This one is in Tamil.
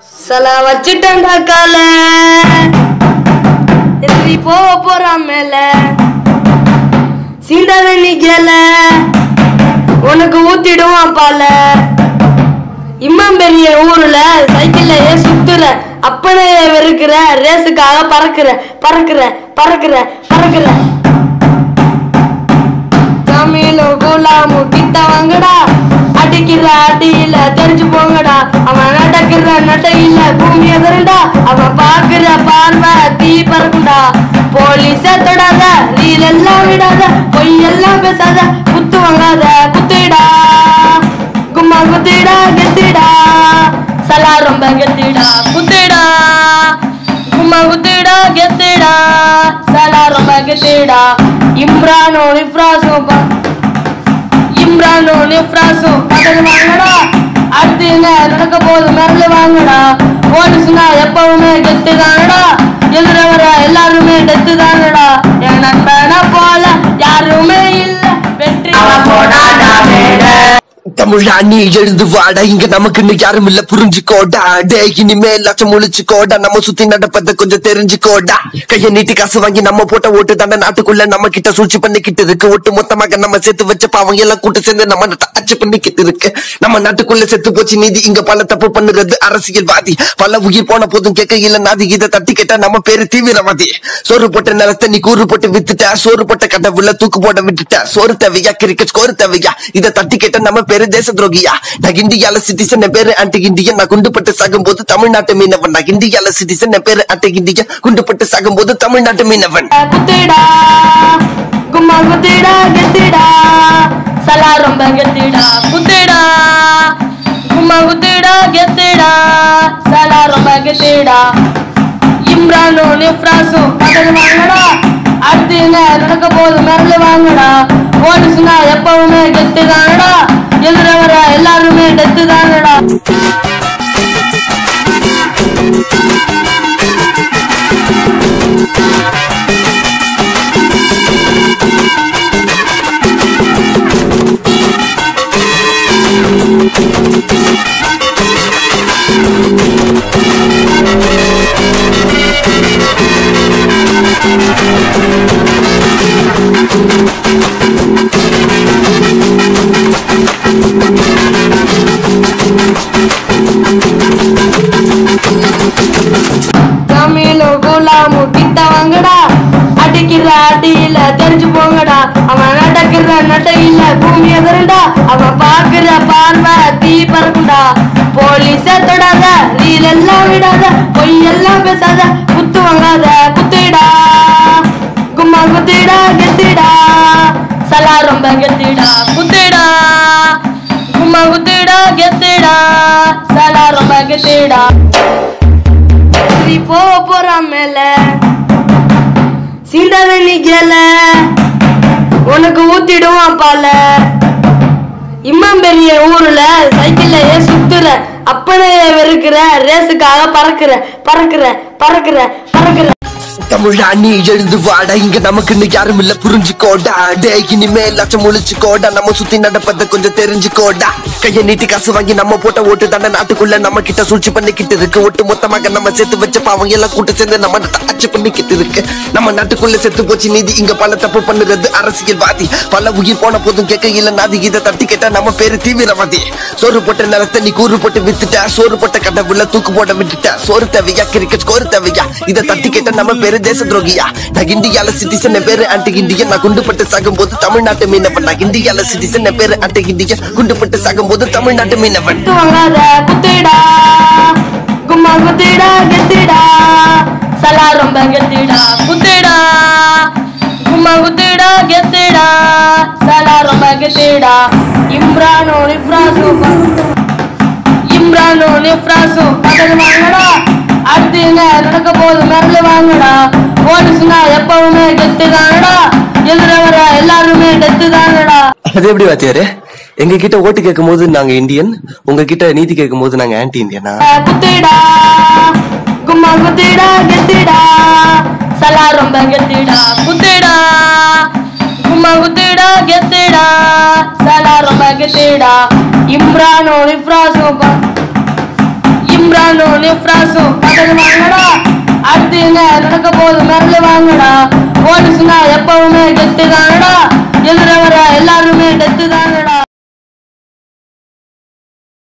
சல வச்சுட்டேன்டா கால எதிரி போக போறான் மேல சீண்டாத நீ கேல உனக்கு ஊத்திடுவான் பால இம்மாம் பெரிய ஊர்ல சைக்கிள்ல ஏன் சுத்துற அப்பனே வெறுக்கிற ரேஸுக்காக பறக்குற பறக்குற பறக்குற பறக்குற தமிழும் குலாமும் கிட்ட வாங்கடா அடிக்கிற அடியில தெரிஞ்சு போங்கடா அவன் நடக்கிற நடையில பூமி எதிரண்டா அவன் பாக்குற பார்வை தீ பறக்குண்டா போலீஸ தொடாத ரீல் எல்லாம் விடாத பொய் எல்லாம் பேசாத குத்து வாங்காத குத்திடா கும்மா குத்திடா கெத்திடா சலா ரொம்ப கெத்திடா குத்திடா கும்மா குத்திடா கெத்திடா சலா ரொம்ப கெத்திடா இம்ரானோ இஃப்ராஸும் பா இம்ரானும் நிஃப்ராஸும் பதவி வாங்கடா அடுத்து என்ன நடக்க போகுது மிரளு வாங்கடா போலீஸ்னா எப்பவுமே கெத்து தானடா எதிர வர எல்லாருமே டெத்து தானடா என் நண்பனை போல யாருமே இல்ல வெற்றி தமிழா நீ எழுந்து வாடா இங்க நமக்குன்னு யாரும் இல்ல புரிஞ்சுக்கோடா டே இனிமே எல்லாச்சும் முழிச்சுக்கோடா நம்ம சுத்தி நடப்பத கொஞ்சம் தெரிஞ்சுக்கோடா கைய நீட்டி காசு வாங்கி நம்ம போட்ட ஓட்டு தாண்ட நாட்டுக்குள்ள நம்ம கிட்ட சூழ்ச்சி பண்ணிக்கிட்டு இருக்கு ஒட்டு மொத்தமாக நம்ம சேர்த்து வச்ச பாவம் எல்லாம் கூட்டு சேர்ந்து நம்ம நாட்டை அச்சு பண்ணிக்கிட்டு இருக்கு நம்ம நாட்டுக்குள்ள செத்து போச்சு நீதி இங்க பல தப்பு பண்ணுறது அரசியல்வாதி பல உயிர் போன போதும் கேட்க இல்ல நாதி இதை தட்டி கேட்டா நம்ம பேரு தீவிரவாதி சோறு போட்ட நிலத்தை நீ கூறு போட்டு வித்துட்ட சோறு போட்ட கடவுள தூக்கு போட விட்டுட்ட சோறு தேவையா கிரிக்கெட் ஸ்கோர் தேவையா இதை தட்டி கேட்ட நம்ம பேரு தேச துரோகியா நான் இந்தியால சிட்டிசன் என் பேரு ஆன்டி இந்தியன் நான் குண்டுபட்டு சாகும் போது தமிழ்நாட்டு மீனவன் நான் இந்தியால சிட்டிசன் என் பேரு ஆன்டி இந்தியன் குண்டுபட்டு சாகும் போது தமிழ்நாட்டு மீனவன் குத்திடா கும்மா குத்திடா கெத்திடா சலா ரொம்ப கெத்திடா குத்திடா கும்மா குத்திடா கெத்திடா சலா ரொம்ப கெத்திடா இம்ரானும் நிஃப்ராஸும் பதவி வாங்கடா அடுத்து என்ன நடக்க போகுது மிரளு வாங்கடா போலீஸ்னா எப்பவுமே கெத்து தானடா எதிர வர எல்லாருமே டெத்து தானடா தமிழும் குலாமும் கிட்ட வாங்கடா அடிக்கிற அடியில தெரிஞ்சு போங்கடா அவன் நடக்கிற நடையில பூமி எதிரண்டா அவன் பாக்குற பார்வை தீ பறக்குண்டா போலீஸ தொடாத ரீல் எல்லாம் விடாத பொய் எல்லாம் பேசாத குத்து வாங்காத குத்திடா கும்மா குத்திடா கெத்திடா சலா ரொம்ப கெத்திடா குத்திடா கும்மா குத்திடா கெத்திடா சலா ரொம்ப கெத்திடா நீ போக போறான் மேல சீண்டாத நீ கேல உனக்கு ஊத்திடுவான் பால இம்மாம் பெரிய ஊர்ல சைக்கிள்ல ஏன் சுத்துற அப்பனே வெறுக்கிற ரேஸுக்காக பறக்குற பறக்குற பறக்குற பறக்குற தமிழா நீ எழுந்து வாடா இங்க நமக்குன்னு யாரும் இல்ல புரிஞ்சுக்கோடா டே இனிமே எல்லாச்சும் முழிச்சுக்கோடா நம்ம சுத்தி நடப்பத கொஞ்சம் தெரிஞ்சுக்கோடா கைய நீட்டி காசு வாங்கி நம்ம போட்ட ஓட்டு தாண்ட நாட்டுக்குள்ள நம்ம கிட்ட சூழ்ச்சி பண்ணிக்கிட்டு இருக்கு ஒட்டு மொத்தமாக நம்ம சேர்த்து வச்ச பாவம் எல்லாம் கூட்டு சேர்ந்து நம்ம நாட்டை அச்சு பண்ணிக்கிட்டு இருக்கு நம்ம நாட்டுக்குள்ள செத்து போச்சு நீதி இங்க பல தப்பு பண்ணுறது அரசியல்வாதி பல உயிர் போன போதும் கேட்க இல்ல நாதி இதை தட்டி கேட்டா நம்ம பேரு தீவிரவாதி சோறு போட்ட நிலத்தை நீ கூறு போட்டு வித்துட்ட சோறு போட்ட கடவுள தூக்கு போட விட்டுட்ட சோறு தேவையா கிரிக்கெட் ஸ்கோர் தேவையா இதை தட்டி கேட்டா நம்ம பேரு தேச துரோகியா நான் இந்தியால சிட்டிசன் என் பேரு ஆன்டி இந்தியன் நான் குண்டுபட்டு சாகும் போது தமிழ்நாட்டு மீனவன் நான் இந்தியால சிட்டிசன் என் பேரு ஆன்டி இந்தியன் குண்டுபட்டு சாகும் போது தமிழ்நாட்டு மீனவன் குத்து வாங்காத குத்திடா கும்மா குத்திடா கெத்திடா சலா ரொம்ப கெத்திடா குத்திடா கும்மா குத்திடா கெத்திடா சலா ரொம்ப கெத்திடா இம்ரானும் இஃப்ராஸும் பா- இம்ரானும் நிஃப்ராஸும் பதவி வாங்கடா அடுத்து என்ன நடக்க போகுது மிரளு வாங்கடா போலீஸ்னா எப்பவுமே கெத்து தானடா எதிர வர எல்லாருமே டெத்து தானடா இம்ரானும் நிஃப்ராஸும் பதவி வாங்கடா அடுத்து என்ன நடக்க போகுது மிரளு வாங்கடா போலீஸ்னா எப்பவுமே கெத்து தானடா எதிர வர எல்லாருமே டெத்து தானடா அது எப்படி வாத்தியாரு எங்க கிட்ட ஓட்டு கேட்கும் போது நாங்க இந்தியன் உங்க கிட்ட நீதி கேட்கும் போது நாங்க ஆன்டி இந்தியனா குத்திடா கும்மா குத்திடா கெத்திடா சலா ரொம்ப கெத்திடா குத்திடா கும்மா குத்திடா கெத்திடா சலா ரொம்ப கெத்திடா இம்ரானும் இஃப்ராஸும் பா- இம்ரான் நிசானும் நிஃப்ராஸும் பதவி வாங்கடா அடுத்து என்ன நடக்க போகுது மிரளு வாங்கடா போலீஸ்னா எப்பவுமே கெட்டுதாங்க